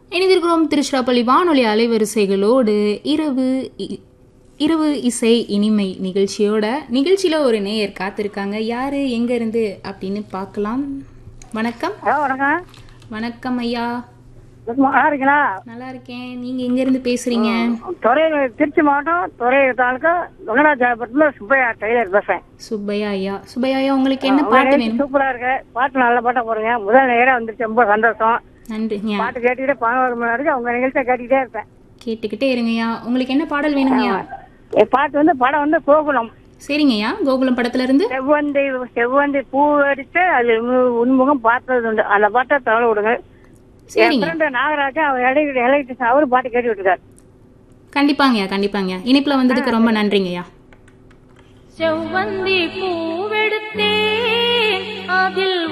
இணைந்திருக்கிறோம் திருச்சிராப்பள்ளி வானொலி அலைவரிசைகளோடு இரவு இ- இரவு இசை இனிமை நிகழ்ச்சியோட நிகழ்ச்சியில ஒரு நேயர் காத்திருக்காங்க யாரு எங்க இருந்து அப்படின்னு பார்க்கலாம் வணக்கம் ஹலோ வணக்கம் வணக்கம் ஐயா குட் மார்னிங். நல்லா இருக்கீங்களா நல்லா இருக்கேன் நீங்க எங்க இருந்து பேசுறீங்க துறையூர் திருச்சி மாவட்டம் துறையூர் தாலுக்கா வெங்கடாஜாபுரத்துல சுப்பையா டெய்லர் பேசுறேன் சுப்பையா ஐயா சுப்பையா ஐயா உங்களுக்கு என்ன உங்க பாட்டு நிகழ்ச்சி வேணும் சூப்பரா இருக்கு பாட்டு நல்ல பாட்டா போடுங்க முதல் நேரம் வந்துருச்சு ரொம்ப சந்தோஷம் நன்றிங்க பாட்டு கேட்டுக்கிட்டே பதினோரு மணி வரைக்கும் உங்க நிகழ்ச்சியை கேட்டுக்கிட்டே இருப்பேன் கேட்டுக்கிட்டே இருங்கய்யா உங்களுக்கு என்ன பாடல் வேணுங்கய்யா என் பாட்டு வந்து படம் வந்து கோகுலம் சரிங்கய்யா கோகுலம் படத்துல இருந்து செவ்வந்தி செவ்வந்தி பூ அடிச்சு அது உன் உன்முகம் பார்த்தது உண்டு அந்த பாட்டை தவளை விடுங்க என் சரிங்க ஃப்ரெண்டு நாகராஜா அவர் இடையில இலையிட்டு அவரு பாட்டு கேட்டு விட்டுருக்காரு கண்டிப்பாங்கய்யா கண்டிப்பாங்கய்யா இணைப்புல வந்ததுக்கு ரொம்ப நன்றிங்கய்யா செவ்வந்தி பூவெடுத்தேன் அதில்